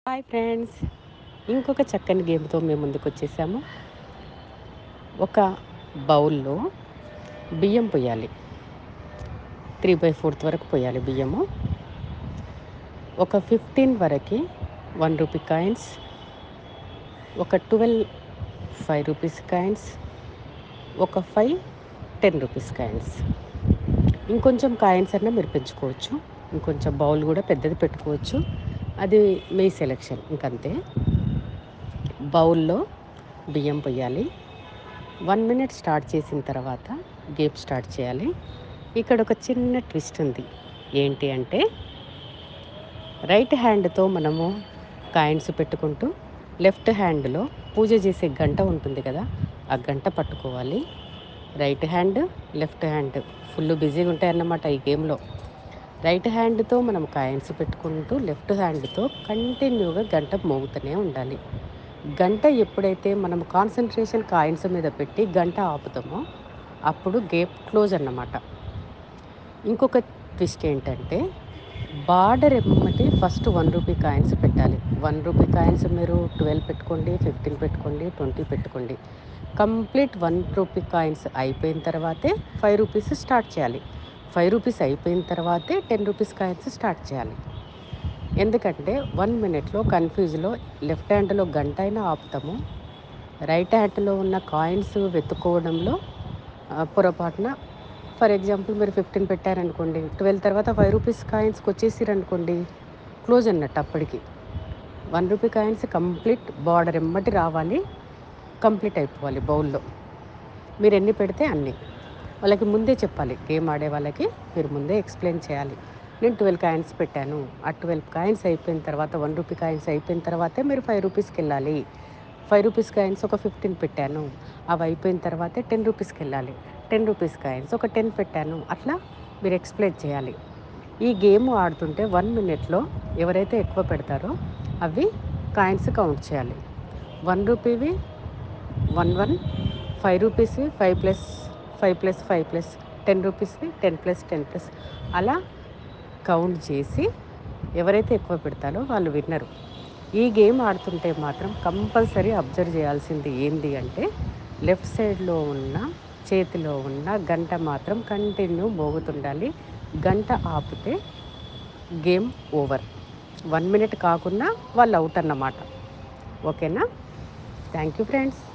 hi friends ఇంకొక చక్కని గేమ్తో మేము ముందుకు వచ్చేసాము ఒక బౌల్లో బియ్యం పోయాలి త్రీ బై ఫోర్త్ వరకు పోయాలి బియ్యము ఒక ఫిఫ్టీన్ వరకు వన్ రూపీ కాయిన్స్ ఒక ట్వెల్వ్ ఫైవ్ రూపీస్ కాయిన్స్ ఒక ఫైవ్ టెన్ రూపీస్ కాయిన్స్ ఇంకొంచెం కాయిన్స్ అన్నా మీరు పెంచుకోవచ్చు ఇంకొంచెం బౌల్ కూడా పెద్దది పెట్టుకోవచ్చు అది మీ సెలెక్షన్ ఇంకంతే బౌల్లో బియ్యం పొయ్యాలి వన్ మినిట్ స్టార్ట్ చేసిన తర్వాత గేప్ స్టార్ట్ చేయాలి ఇక్కడ ఒక చిన్న ట్విస్ట్ ఉంది ఏంటి అంటే రైట్ హ్యాండ్తో మనము కాయిన్స్ పెట్టుకుంటూ లెఫ్ట్ హ్యాండ్లో పూజ చేసే గంట ఉంటుంది కదా ఆ గంట పట్టుకోవాలి right hand left hand full బిజీగా ఉంటాయన్నమాట ఈ గేమ్లో రైట్ హ్యాండ్తో మనం కాయిన్స్ పెట్టుకుంటూ లెఫ్ట్ హ్యాండ్తో కంటిన్యూగా గంట మోగుతూనే ఉండాలి గంట ఎప్పుడైతే మనం కాన్సన్ట్రేషన్ కాయిన్స్ మీద పెట్టి గంట ఆపుతామో అప్పుడు గేప్ క్లోజ్ అన్నమాట ఇంకొక ట్విస్ట్ ఏంటంటే బార్డర్ ఎమ్మటి ఫస్ట్ వన్ రూపీ కాయిన్స్ పెట్టాలి వన్ రూపీ కాయిన్స్ మీరు ట్వెల్వ్ పెట్టుకోండి ఫిఫ్టీన్ పెట్టుకోండి ట్వంటీ పెట్టుకోండి కంప్లీట్ వన్ రూపీ కాయిన్స్ అయిపోయిన తర్వాతే ఫైవ్ రూపీస్ స్టార్ట్ చేయాలి ఫైవ్ రూపీస్ అయిపోయిన తర్వాతే టెన్ రూపీస్ కాయిన్స్ స్టార్ట్ చేయాలి ఎందుకంటే వన్ మినిట్లో కన్ఫ్యూజ్లో లెఫ్ట్ హ్యాండ్లో గంట అయినా ఆపుతాము రైట్ హ్యాండ్లో ఉన్న కాయిన్స్ వెతుక్కోవడంలో ఆ, పొరపాటున ఫర్ ఎగ్జాంపుల్ మీరు ఫిఫ్టీన్ పెట్టారనుకోండి ట్వెల్వ్ తర్వాత ఫైవ్ రూపీస్ కాయిన్స్కి వచ్చేసిరనుకోండి క్లోజ్ అన్నట్టు అప్పటికి one rupee coins complete border ఎమ్మటి రావాలి కంప్లీట్ అయిపోవాలి బౌల్లో మీరు ఎన్ని పెడితే అన్ని వాళ్ళకి ముందే చెప్పాలి గేమ్ ఆడే వాళ్ళకి మీరు ముందే ఎక్స్ప్లెయిన్ చేయాలి నేను ట్వెల్వ్ కాయిన్స్ పెట్టాను ఆ ట్వెల్వ్ కాయిన్స్ అయిపోయిన తర్వాత వన్ రూపీ కాయిన్స్ అయిపోయిన తర్వాతే మీరు ఫైవ్ రూపీస్కి వెళ్ళాలి ఫైవ్ రూపీస్ కాయిన్స్ ఒక ఫిఫ్టీన్ పెట్టాను అవి అయిపోయిన తర్వాతే టెన్ రూపీస్కి వెళ్ళాలి టెన్ రూపీస్ కాయిన్స్ ఒక టెన్ పెట్టాను అట్లా మీరు ఎక్స్ప్లెయిన్ చేయాలి ఈ గేమ్ ఆడుతుంటే వన్ మినిట్లో ఎవరైతే ఎక్కువ పెడతారో అవి కాయిన్స్ కౌంట్ చేయాలి వన్ రూపీవి వన్ వన్ ఫైవ్ రూపీస్వి five plus five plus five plus ten రూపీస్వి టెన్ ప్లస్ టెన్ ప్లస్ అలా కౌంట్ చేసి ఎవరైతే ఎక్కువ పెడతారో వాళ్ళు విన్నరు ఈ గేమ్ ఆడుతుంటే మాత్రం కంపల్సరీ అబ్జర్వ్ చేయాల్సింది ఏంటి అంటే లెఫ్ట్ సైడ్లో ఉన్న చేతిలో ఉన్న గంట మాత్రం కంటిన్యూ మోగుతుండాలి గంట ఆపితే గేమ్ ఓవర్ వన్ మినిట్ కాకుండా వాళ్ళు అవుట్ అన్నమాట ఓకేనా థ్యాంక్ యూ ఫ్రెండ్స్